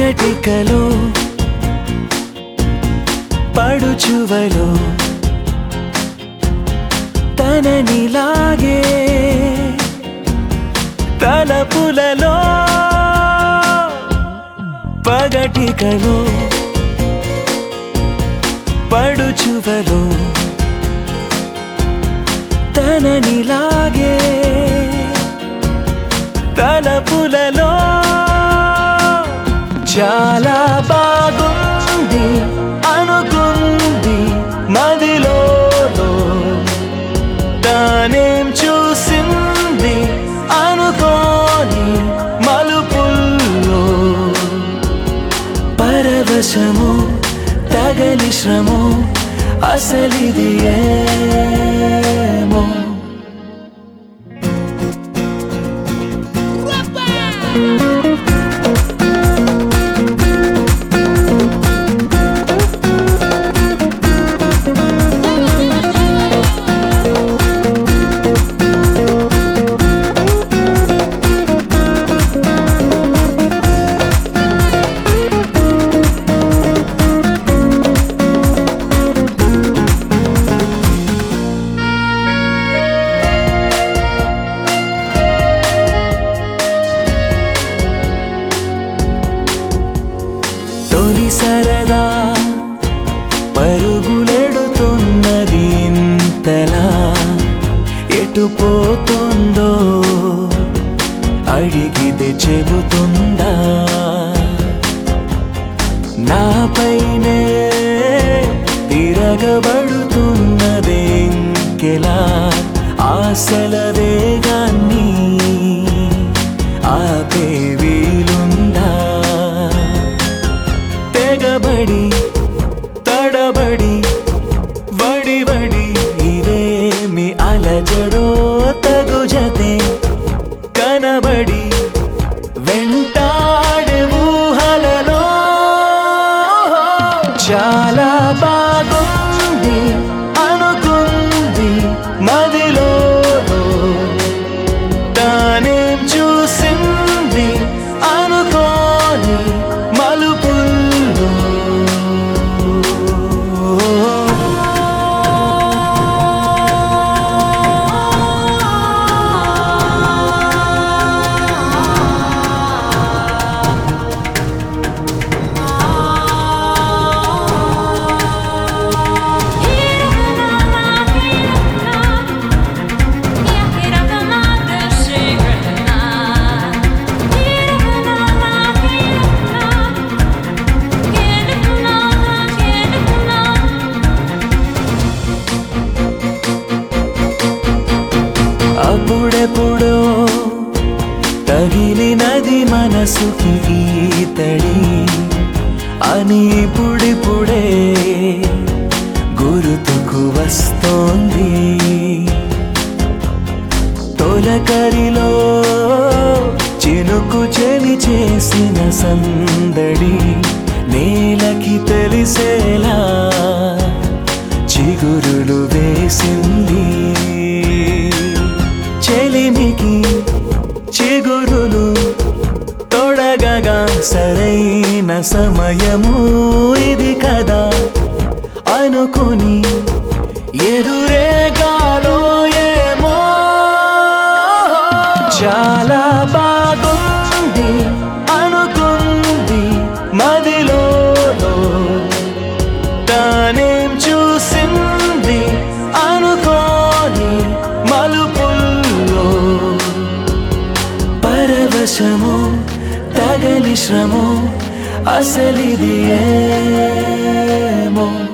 పగటికలో పడుచువలో తననిలాగే తలపులలో పగటికలో పడుచువలో తననిలాగే తలపులలో చాలా బాగుంది అనుకుంది మదిలో తానేం చూసింది అనుకోని మలుపుల్లో పరవశము తగలి శ్రము అసలిది ఏమో తొలి సరదా పరుగులెడుతున్నది ఇంతలా ఎటు పోతుందో అడిగితే చెబుతుందా నాపైనే తిరగబడుతున్నదే ఇంకెలా ఆశల వేగాన్ని ఆపే వీలుందా తెగబడి తడబడి వడి వడి ఇదేమి అలజడో తగు జతే కనబడి వెంటాడే ఊహలలో చాలా బాగుంది అనుకుంది మదిలో తానేం చూసింది అనుకోని మలుపుల్లో అప్పుడెప్పుడో తగిలినది మనసుకి ఈతడి అని ఇప్పుడిప్పుడే గుర్తుకు వస్తోంది తొలకరిలో చినుకు చెలి చేసిన సందడి నేలకి తెలిసేలా చిగురులు వేసింది చెలిమికి చిగురులు తొడగగా సరైన సమయము ఇది కదా అనుకుని ఎదురేగాలో ఏమో చాలా బాగుంది అనుకుంది మదిలో తానేం చూసింది అనుకోని మలుపుల్లో పరవశము తగలి శ్రము అసలిది ఏమో